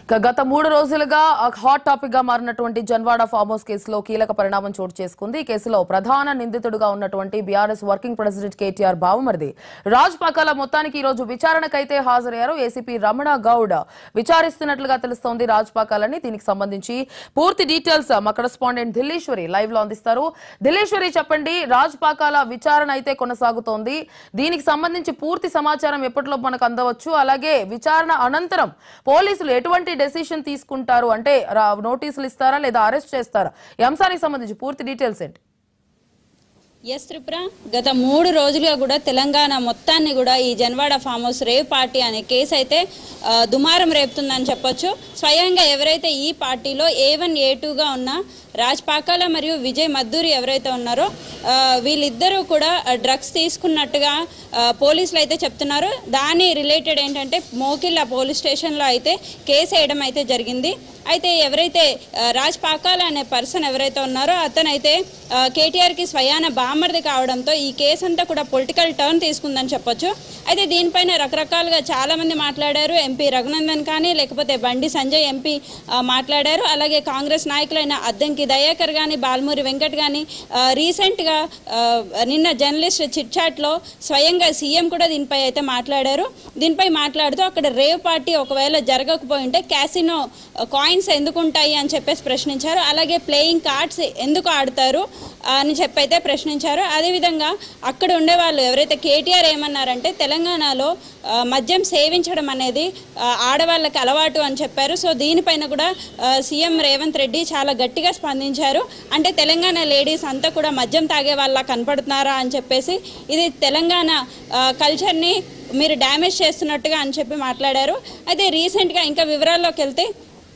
ఇక గత మూడు రోజులుగా హాట్ టాపిక్ గా మారినటువంటి జన్వాడ ఫార్మ్ హౌస్ కేసులో కీలక పరిణామం చోటు చేసుకుంది ఈ కేసులో ప్రధాన నిందితుడుగా ఉన్నటువంటి బీఆర్ఎస్ వర్కింగ్ ప్రెసిడెంట్ కేటీఆర్ బావమరిది రాజ్ పాకాల మొత్తానికి ఈ రోజు విచారణకైతే హాజరయ్యారు ఏసీపీ రమణ గౌడ్ విచారిస్తున్నట్లుగా తెలుస్తోంది రాజ్ పాకాలని దీనికి సంబంధించి పూర్తి డీటెయిల్స్ మా కరెస్పాండెంట్ ఢిల్లీశ్వరి లైవ్ లో అందిస్తారు ఢిల్లీశ్వరి చెప్పండి రాజ్ పాకాల విచారణ అయితే కొనసాగుతోంది దీనికి సంబంధించి పూర్తి సమాచారం ఎప్పటిలో మనకు అందవచ్చు అలాగే విచారణ అనంతరం పోలీసులు ఎటువంటి డెసిషన్ తీసుకుంటారు అంటే రా- నోటీసులు ఇస్తారా లేదా అరెస్ట్ చేస్తారా ఈ అంశానికి సంబంధించి పూర్తి డీటెయిల్స్ ఏంటి ఎస్ త్రిపుర గత మూడు రోజులుగా కూడా తెలంగాణ మొత్తాన్ని కూడా ఈ Janwada farm house rave party అనే కేసు అయితే ఆ, దుమారం రేపుతుందని చెప్పొచ్చు స్వయంగా ఎవరైతే ఈ పార్టీలో ఏ వన్ ఏ టూగా ఉన్న రాజ్ పాకాల మరియు విజయ్ మద్దూరి ఎవరైతే ఉన్నారో ఆ, వీళ్ళిద్దరూ కూడా డ్రగ్స్ తీసుకున్నట్టుగా ఆ, పోలీసులు అయితే చెప్తున్నారు దాని రిలేటెడ్ ఏంటంటే మోకిళ్ళ పోలీస్ స్టేషన్లో అయితే కేసు వేయడం అయితే జరిగింది అయితే ఎవరైతే ఆ, రాజ్ పాకాల అనే పర్సన్ ఎవరైతే ఉన్నారో అతనైతే ఆ, కేటీఆర్కి స్వయాన బామర్ది కావడంతో ఈ కేసు అంతా కూడా పొలిటికల్ టర్న్ తీసుకుందని చెప్పొచ్చు అయితే దీనిపైన రకరకాలుగా చాలా మంది మాట్లాడారు ఎంపీ రఘునందన్ కానీ లేకపోతే బండి సంజయ్ ఎంపీ ఆ, మాట్లాడారు అలాగే కాంగ్రెస్ నాయకులైన అద్దంకి దయాకర్ కానీ బాల్మూరి వెంకట్ కానీ రీసెంట్గా నిన్న జర్నలిస్ట్ చిట్ చాట్లో స్వయంగా సీఎం కూడా దీనిపై అయితే మాట్లాడారు దీనిపై మాట్లాడుతూ అక్కడ రేవ్ పార్టీ ఒకవేళ జరగకపోయి ఉంటే క్యాసినో కాయిన్స్ ఎందుకు ఉంటాయి అని చెప్పేసి ప్రశ్నించారు అలాగే ప్లేయింగ్ కార్డ్స్ ఎందుకు ఆడతారు అని చెప్పి అయితే ప్రశ్నించారు అదేవిధంగా అక్కడ ఉండే వాళ్ళు ఎవరైతే కేటీఆర్ ఏమన్నారంటే తెలంగాణలో ఆ, మద్యం సేవించడం అనేది ఆ, ఆడవాళ్ళకి అలవాటు అని చెప్పారు సో దీనిపైన కూడా ఆ, సీఎం రేవంత్ రెడ్డి చాలా గట్టిగా స్పందించారు అంటే తెలంగాణ లేడీస్ అంతా కూడా మద్యం తాగే వాళ్ళ కనపడుతున్నారా అని చెప్పేసి ఇది తెలంగాణ ఆ, కల్చర్ని మీరు డ్యామేజ్ చేస్తున్నట్టుగా అని చెప్పి మాట్లాడారు అయితే రీసెంట్గా ఇంకా వివరాల్లోకి వెళ్తే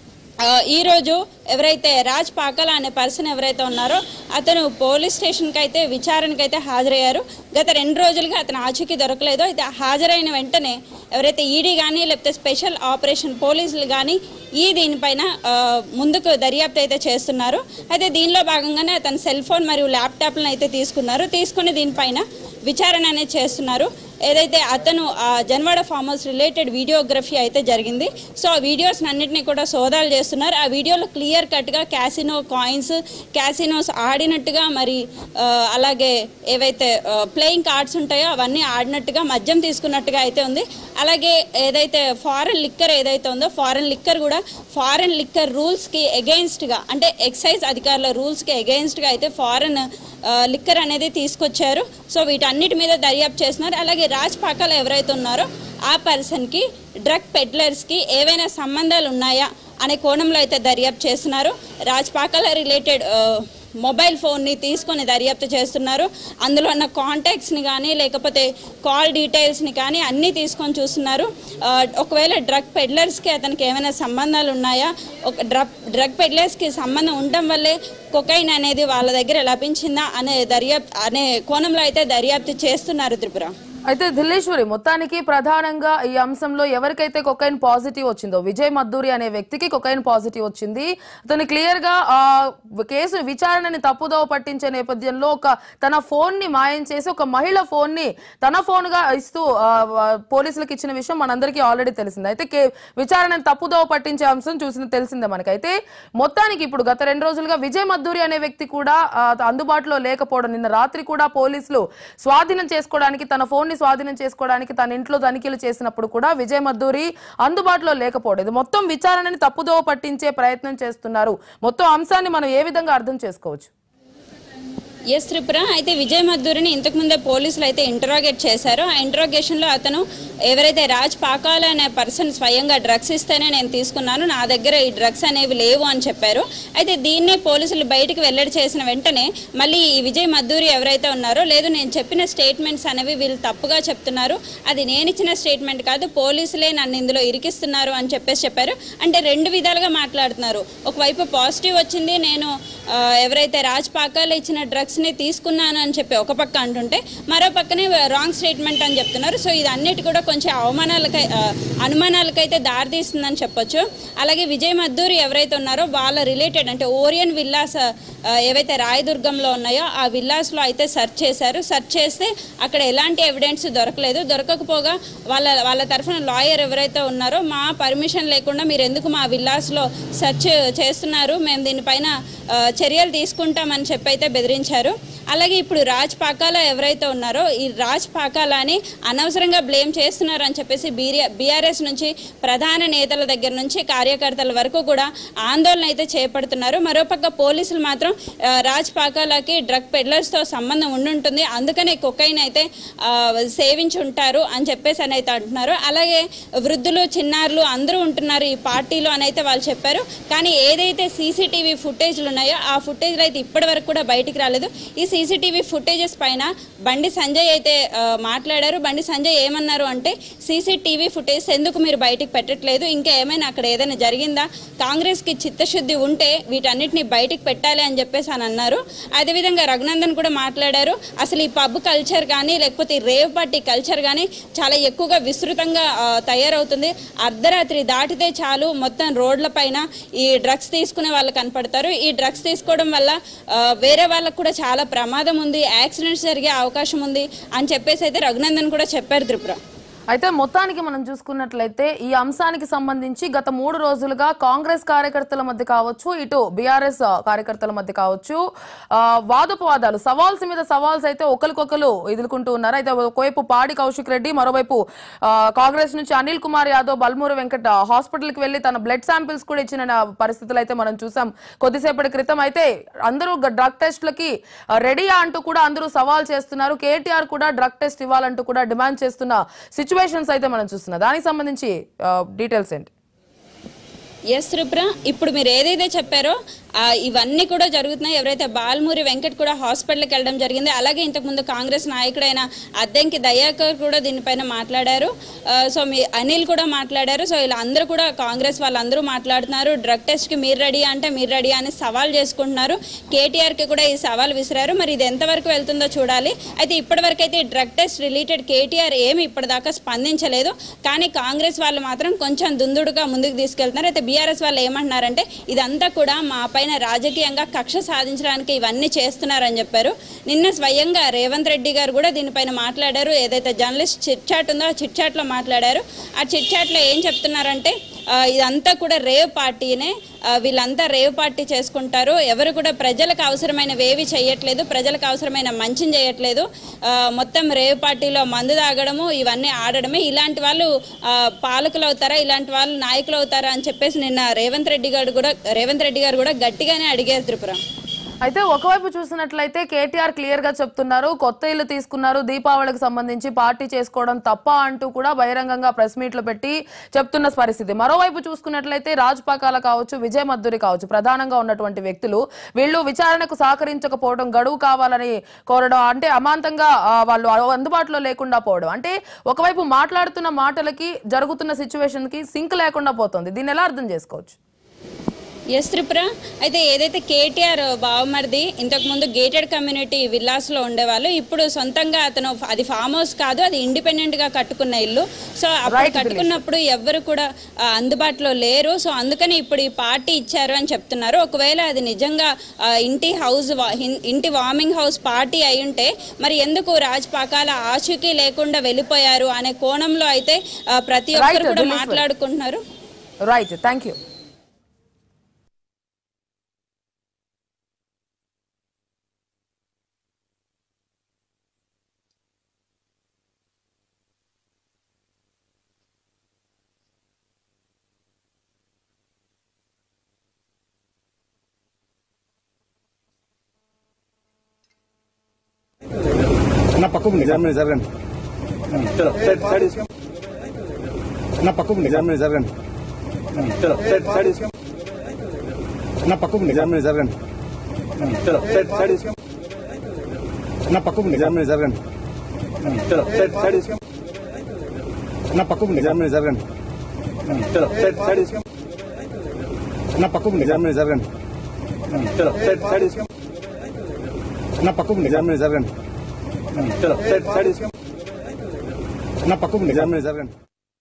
ఆ, ఈరోజు ఎవరైతే రాజ్ పాకల అనే పర్సన్ ఎవరైతే ఉన్నారో అతను పోలీస్ స్టేషన్కి అయితే విచారణకి అయితే హాజరయ్యారు గత రెండు రోజులుగా అతను ఆచూకీ దొరకలేదు అయితే హాజరైన వెంటనే ఎవరైతే ఈడీ కానీ లేకపోతే స్పెషల్ ఆపరేషన్ పోలీసులు కానీ ఈ దీనిపైన ఆ, ముందుకు దర్యాప్తు అయితే చేస్తున్నారు అయితే దీనిలో భాగంగానే అతను సెల్ ఫోన్ మరియు ల్యాప్టాప్లను అయితే తీసుకున్నారు తీసుకుని దీనిపైన విచారణ అనేది చేస్తున్నారు ఏదైతే అతను ఆ Janwada farm house related videography అయితే జరిగింది సో ఆ వీడియోస్ అన్నింటినీ కూడా సోదాలు చేస్తున్నారు ఆ వీడియోలో క్లియర్ కట్గా క్యాసినో కాయిన్స్ క్యాసినోస్ ఆడినట్టుగా మరి ఆ, అలాగే ఏవైతే ప్లేయింగ్ కార్డ్స్ ఉంటాయో అవన్నీ ఆడినట్టుగా మద్యం తీసుకున్నట్టుగా అయితే ఉంది అలాగే ఏదైతే ఫారెన్ లిక్కర్ ఏదైతే ఉందో ఫారెన్ లిక్కర్ కూడా ఫారెన్ లిక్కర్ రూల్స్కి ఎగెయిన్స్ట్గా అంటే ఎక్సైజ్ అధికారుల రూల్స్కి ఎగెయిన్స్ట్గా అయితే ఫారెన్ లిక్కర్ అనేది తీసుకొచ్చారు సో వీటన్నిటి మీద దర్యాప్తు చేస్తున్నారు అలాగే రాజ్ పాకాల ఎవరైతే ఉన్నారో ఆ పర్సన్కి డ్రగ్ పెడ్లర్స్కి ఏవైనా సంబంధాలు ఉన్నాయా అనే కోణంలో అయితే దర్యాప్తు చేస్తున్నారు రాజ్ పాకాల రిలేటెడ్ మొబైల్ ఫోన్ని తీసుకొని దర్యాప్తు చేస్తున్నారు అందులో ఉన్న కాంటాక్ట్స్ని కానీ లేకపోతే కాల్ డీటెయిల్స్ని కానీ అన్నీ తీసుకొని చూస్తున్నారు ఆ, ఒకవేళ డ్రగ్ పెడ్లర్స్కి అతనికి ఏమైనా సంబంధాలు ఉన్నాయా ఒక డ్రగ్ డ్రగ్ పెడ్లర్స్కి సంబంధం ఉండటం వల్లే కొకైన్ అనేది వాళ్ళ దగ్గర లభించిందా అనే దర్యాప్తు అనే కోణంలో అయితే దర్యాప్తు చేస్తున్నారు త్రిపుర అయితే ఢిల్లీశ్వరి మొత్తానికి ప్రధానంగా ఈ అంశంలో ఎవరికైతే కొకైన్ పాజిటివ్ వచ్చిందో విజయ్ మద్దూరి అనే వ్యక్తికి కొకైన్ పాజిటివ్ వచ్చింది అతను క్లియర్ గా ఆ కేసు విచారణని తప్పుదోవ పట్టించే నేపథ్యంలో ఒక తన ఫోన్ ని మాయం చేసి ఒక మహిళ ఫోన్ ని తన ఫోన్ గా ఇస్తూ ఆ, ఆ, పోలీసులకు ఇచ్చిన విషయం మనందరికీ ఆల్రెడీ తెలిసింది అయితే కే- విచారణని తప్పుదోవ పట్టించే అంశం చూసింది తెలిసిందే మనకైతే మొత్తానికి ఇప్పుడు గత రెండు రోజులుగా విజయ్ మద్దూరి అనే వ్యక్తి కూడా ఆ, అందుబాటులో లేకపోవడం నిన్న రాత్రి కూడా పోలీసులు స్వాధీనం చేసుకోవడానికి తన ఫోన్ ని స్వాధీనం చేసుకోవడానికి తన ఇంట్లో తనిఖీలు చేసినప్పుడు కూడా విజయ్ మద్దూరి అందుబాటులో లేకపోవడం ఇది మొత్తం విచారణని తప్పుదోవ పట్టించే ప్రయత్నం చేస్తున్నారు మొత్తం అంశాన్ని మనం ఏ విధంగా అర్థం చేసుకోవచ్చు ఎస్ త్రిపుర అయితే విజయ్ మద్దూరిని ఇంతకుముందే పోలీసులు అయితే ఇంటరాగేట్ చేశారు ఆ ఇంటరాగేషన్లో అతను ఎవరైతే రాజ్ పాకాల అనే పర్సన్ స్వయంగా డ్రగ్స్ ఇస్తేనే నేను తీసుకున్నాను నా దగ్గర ఈ డ్రగ్స్ అనేవి లేవు అని చెప్పారు అయితే దీన్నే పోలీసులు బయటికి వెల్లడి చేసిన వెంటనే మళ్ళీ ఈ విజయ్ మద్దూరి ఎవరైతే ఉన్నారో లేదు నేను చెప్పిన స్టేట్మెంట్స్ అనేవి వీళ్ళు తప్పుగా చెప్తున్నారు అది నేను ఇచ్చిన స్టేట్మెంట్ కాదు పోలీసులే నన్ను ఇందులో ఇరికిస్తున్నారు అని చెప్పేసి చెప్పారు అంటే రెండు విధాలుగా మాట్లాడుతున్నారు ఒకవైపు పాజిటివ్ వచ్చింది నేను ఆ, ఎవరైతే రాజ్ పాకాలు ఇచ్చిన డ్రగ్స్ని తీసుకున్నాను అని చెప్పి ఒక పక్క అంటుంటే మరో పక్కనే రాంగ్ స్టేట్మెంట్ అని చెప్తున్నారు సో ఇది అన్నిటి కూడా కొంచెం అవమానాలకై ఆ, అనుమానాలకైతే దారితీస్తుందని చెప్పొచ్చు అలాగే విజయ్ మద్దూరి ఎవరైతే ఉన్నారో వాళ్ళ రిలేటెడ్ అంటే ఓరియన్ విల్లాస్ ఆ, ఏవైతే రాయదుర్గంలో ఉన్నాయో ఆ విల్లాస్లో అయితే సెర్చ్ చేశారు సెర్చ్ చేస్తే అక్కడ ఎలాంటి ఎవిడెన్స్ దొరకలేదు దొరకకపోగా వాళ్ళ వాళ్ళ తరఫున లాయర్ ఎవరైతే ఉన్నారో మా పర్మిషన్ లేకుండా మీరు ఎందుకు మా విల్లాస్లో సెర్చ్ చేస్తున్నారు మేము దీనిపైన ఆ, చర్యలు తీసుకుంటామని చెప్పి అయితే బెదిరించారు అలాగే ఇప్పుడు రాజ్ పాకాల ఎవరైతే ఉన్నారో ఈ రాజ్ పాకాలని అనవసరంగా బ్లేమ్ చేస్తున్నారని చెప్పేసి బీఆర్ఎస్ నుంచి ప్రధాన నేతల దగ్గర నుంచి కార్యకర్తల వరకు కూడా ఆందోళన అయితే చేపడుతున్నారు మరోపక్క పోలీసులు మాత్రం ఆ, రాజ్ పాకాలకి డ్రగ్ పెడ్లర్స్తో సంబంధం ఉండుంటుంది అందుకనే కొకైన్ అయితే ఆ, సేవించి ఉంటారు అని చెప్పేసి అని అయితే అంటున్నారు అలాగే వృద్ధులు చిన్నారులు అందరూ ఉంటున్నారు ఈ పార్టీలో అని అయితే వాళ్ళు చెప్పారు కానీ ఏదైతే సీసీటీవీ ఫుటేజ్లు ఉన్నాయో ఆ ఫుటేజ్లు అయితే ఇప్పటి వరకు కూడా బయటికి రాలేదు ఈ సీసీటీవీ ఫుటేజెస్ పైన బండి సంజయ్ అయితే ఆ, మాట్లాడారు బండి సంజయ్ ఏమన్నారు అంటే సీసీటీవీ ఫుటేజ్ ఎందుకు మీరు బయటికి పెట్టట్లేదు ఇంకా ఏమైనా అక్కడ ఏదైనా జరిగిందా కాంగ్రెస్కి చిత్తశుద్ధి ఉంటే వీటన్నిటిని బయటికి పెట్టాలి అని చెప్పేసి అని అన్నారు అదేవిధంగా రఘునందన్ కూడా మాట్లాడారు అసలు ఈ పబ్ కల్చర్ కానీ లేకపోతే ఈ రేవ్ పార్టీ కల్చర్ కానీ చాలా ఎక్కువగా విస్తృతంగా ఆ, తయారవుతుంది అర్ధరాత్రి దాటితే చాలు మొత్తం రోడ్ల పైన ఈ డ్రగ్స్ తీసుకునే వాళ్ళు కనపడతారు ఈ డ్రగ్స్ తీసుకోవడం వల్ల ఆ, వేరే వాళ్ళకు కూడా చాలా ప్రమాదం ఉంది యాక్సిడెంట్స్ జరిగే అవకాశం ఉంది అని చెప్పేసి అయితే రఘునందన్ కూడా చెప్పారు త్రిపుర అయితే మొత్తానికి మనం చూసుకున్నట్లయితే ఈ అంశానికి సంబంధించి గత మూడు రోజులుగా కాంగ్రెస్ కార్యకర్తల మధ్య కావచ్చు ఇటు బీఆర్ఎస్ కార్యకర్తల మధ్య కావచ్చు ఆ, వాదోపవాదాలు సవాల్స్ మీద సవాల్స్ అయితే ఒకరికొకరు ఎదుర్కొంటూ ఉన్నారు అయితే ఒకవైపు పాడి కౌశిక్ రెడ్డి మరోవైపు ఆ, కాంగ్రెస్ నుంచి అనిల్ కుమార్ యాదవ్ బల్మూరి వెంకట హాస్పిటల్ కి వెళ్లి తన బ్లడ్ శాంపిల్స్ కూడా ఇచ్చిన నా పరిస్థితులు అయితే మనం చూసాం కొద్దిసేపటి క్రితం అయితే అందరూ డ్రగ్ టెస్ట్లకి రెడీయా అంటూ కూడా అందరూ సవాల్ చేస్తున్నారు కేటీఆర్ కూడా డ్రగ్ టెస్ట్ ఇవ్వాలంటూ కూడా డిమాండ్ చేస్తున్న సిచ్యువేషన్స్ అయితే మనం చూస్తున్నాం దానికి సంబంధించి డీటెయిల్స్ ఏంటి ఎస్ రుప్రా ఇప్పుడు మీరు ఏదైతే చెప్పారో ఆ, ఇవన్నీ కూడా జరుగుతున్నాయి ఎవరైతే బాల్మూరి వెంకట్ కూడా హాస్పిటల్కి వెళ్ళడం జరిగింది అలాగే ఇంతకుముందు కాంగ్రెస్ నాయకుడైన అద్దెంకి దయాకర్ కూడా దీనిపైన మాట్లాడారు ఆ, సో మీ అనిల్ కూడా మాట్లాడారు సో ఇలా అందరూ కూడా కాంగ్రెస్ వాళ్ళందరూ మాట్లాడుతున్నారు డ్రగ్ టెస్ట్కి మీరు రెడీ అంటే మీరు రెడీ అని సవాల్ చేసుకుంటున్నారు కేటీఆర్కి కూడా ఈ సవాల్ విసిరారు మరి ఇది ఎంతవరకు వెళ్తుందో చూడాలి అయితే ఇప్పటివరకు అయితే ఈ డ్రగ్ టెస్ట్ రిలేటెడ్ కేటీఆర్ ఏమి ఇప్పటిదాకా స్పందించలేదు కానీ కాంగ్రెస్ వాళ్ళు మాత్రం కొంచెం దుందుడుగా ముందుకు తీసుకెళ్తున్నారు అయితే బీఆర్ఎస్ వాళ్ళు ఏమంటున్నారంటే ఇదంతా కూడా మా పైన రాజకీయంగా కక్ష సాధించడానికి ఇవన్నీ చేస్తున్నారని చెప్పారు నిన్న స్వయంగా రేవంత్ రెడ్డి గారు కూడా దీనిపైన మాట్లాడారు ఏదైతే జర్నలిస్ట్ చిట్ చాట్ ఉందో ఆ చిట్ చాట్లో మాట్లాడారు ఆ చిట్ చాట్లో ఏం చెప్తున్నారంటే ఆ, ఇదంతా కూడా రేవ్ పార్టీనే ఆ, వీళ్ళంతా రేవ్ పార్టీ చేసుకుంటారు ఎవరు కూడా ప్రజలకు అవసరమైనవేవి చేయట్లేదు ప్రజలకు అవసరమైన మంచిని చేయట్లేదు ఆ, మొత్తం రేవ్ పార్టీలో మందు తాగడము ఇవన్నీ ఆడడమే ఇలాంటి వాళ్ళు ఆ, పాలకులు అవుతారా ఇలాంటి వాళ్ళు నాయకులు అవుతారా అని చెప్పేసి నిన్న రేవంత్ రెడ్డి గారు కూడా రేవంత్ రెడ్డి గారు కూడా గట్టిగానే అడిగారు త్రిపుర అయితే ఒకవైపు చూసినట్లయితే కేటీఆర్ క్లియర్ గా చెప్తున్నారు కొత్త ఇల్లు తీసుకున్నారు దీపావళికి సంబంధించి పార్టీ చేసుకోవడం తప్ప అంటూ కూడా బహిరంగంగా ప్రెస్ మీట్లు పెట్టి చెప్తున్న పరిస్థితి మరోవైపు చూసుకున్నట్లయితే రాజ్ పాకాల కావచ్చు విజయ్ మద్దూరి కావచ్చు ప్రధానంగా ఉన్నటువంటి వ్యక్తులు వీళ్ళు విచారణకు సహకరించకపోవడం గడువు కావాలని కోరడం అంటే అమాంతంగా ఆ, వాళ్ళు అందుబాటులో లేకుండా పోవడం అంటే ఒకవైపు మాట్లాడుతున్న మాటలకి జరుగుతున్న సిచ్యువేషన్ కి సింక్ లేకుండా పోతుంది దీన్ని ఎలా అర్థం చేసుకోవచ్చు ఎస్ త్రిపుర అయితే ఏదైతే కేటీఆర్ బావమరిది ఇంతకుముందు గేటెడ్ కమ్యూనిటీ విల్లాస్లో ఉండేవాళ్ళు ఇప్పుడు సొంతంగా అతను అది ఫామ్ హౌస్ కాదు అది ఇండిపెండెంట్గా కట్టుకున్న ఇల్లు సో అప్పుడు Right, కట్టుకున్నప్పుడు ఎవ్వరు కూడా ఆ, అందుబాటులో లేరు సో అందుకని ఇప్పుడు ఈ పార్టీ ఇచ్చారు అని చెప్తున్నారు ఒకవేళ అది నిజంగా ఆ, ఇంటి హౌస్ వా- ఇన్- ఇంటి వార్మింగ్ హౌస్ పార్టీ అయి ఉంటే మరి ఎందుకు రాజపాకాల ఆచూకీ లేకుండా వెళ్ళిపోయారు అనే కోణంలో అయితే ఆ, ప్రతి Right, ఒక్కరు కూడా Dilishwar. మాట్లాడుకుంటున్నారు రైట్ థ్యాంక్ యూ నా పక్కకు నిజామని జరగండి చలో సైడ్ సైడ్ తీసుకో నా పక్కకు నిజామని జరగండి చలో సైడ్ సైడ్ తీసుకో నా పక్కకు నిజామని జరగండి చలో సైడ్ సైడ్ తీసుకో నా పక్కకు నిజామని జరగండి చలో సైడ్ సైడ్ తీసుకో నా పక్కకు నిజామని జరగండి చలో సైడ్ సైడ్ తీసుకో నా పక్కకు నిజామని జరగండి చలో సైడ్ సైడ్ తీసుకో నా పక్కకు జర్మనీ జరగండి చలో సైడ్ సైడ్ తీసుకో నా పక్కకు జర్మనీ జరగండి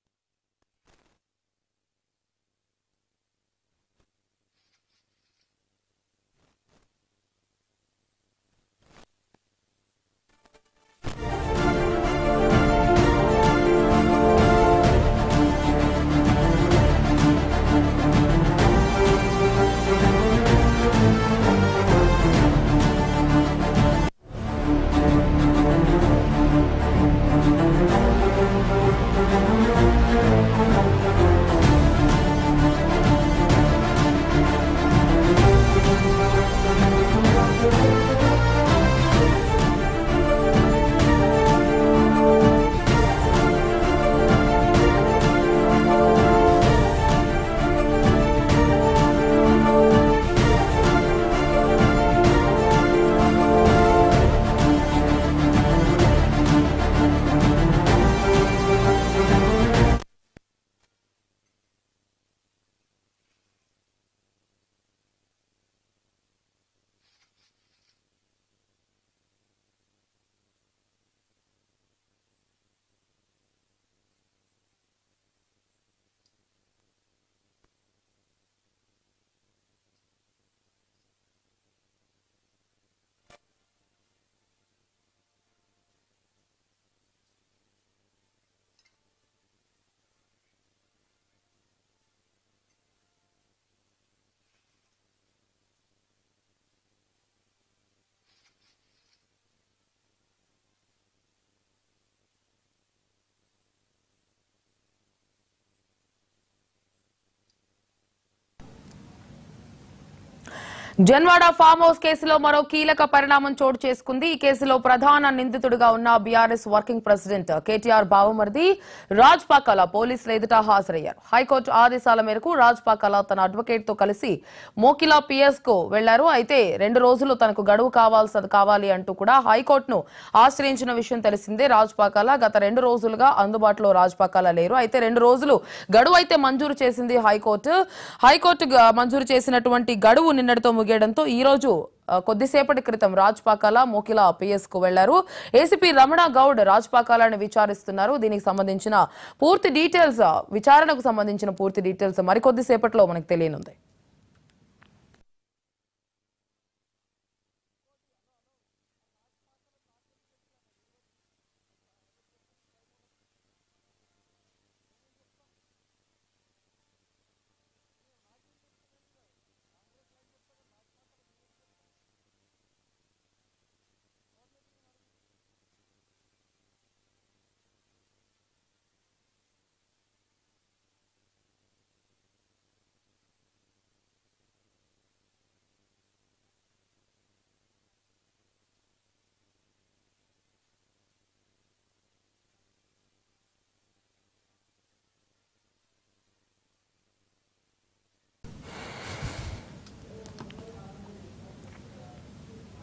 జన్వాడ ఫామ్ హౌస్ కేసులో మరో కీలక పరిణామం చోటు చేసుకుంది ఈ కేసులో ప్రధాన నిందితుడిగా ఉన్న బీఆర్ఎస్ వర్కింగ్ ప్రెసిడెంట్ కేటీఆర్ బావమర్ది రాజ్ పాకాల పోలీసుల ఎదుట హాజరయ్యారు హైకోర్టు ఆదేశాల మేరకు రాజ్ పాకాల తన అడ్వకేట్ తో కలిసి మోకిలా పిఎస్ కు వెళ్లారు అయితే రెండు రోజులు తనకు గడువు కావాల్సి కావాలి అంటూ కూడా హైకోర్టును ఆశ్రయించిన విషయం తెలిసిందే రాజ్ పాకాల గత రెండు రోజులుగా అందుబాటులో రాజ్ పాకాల లేరు అయితే రెండు రోజులు గడువు అయితే మంజూరు చేసింది హైకోర్టు హైకోర్టు గ- మంజూరు చేసినటువంటి గడువు నిన్నటితో ముగియడంతో ఈ రోజు ఆ, కొద్దిసేపటి క్రితం రాజ్ పాకాల మోకిలా పిఎస్ కు వెళ్లారు ఏసీపీ రమణ గౌడ్ రాజ్ పాకాలను విచారిస్తున్నారు దీనికి సంబంధించిన పూర్తి డీటెయిల్స్ విచారణకు సంబంధించిన పూర్తి డీటెయిల్స్ మరికొద్ది సేపట్లో మనకు తెలియనుంది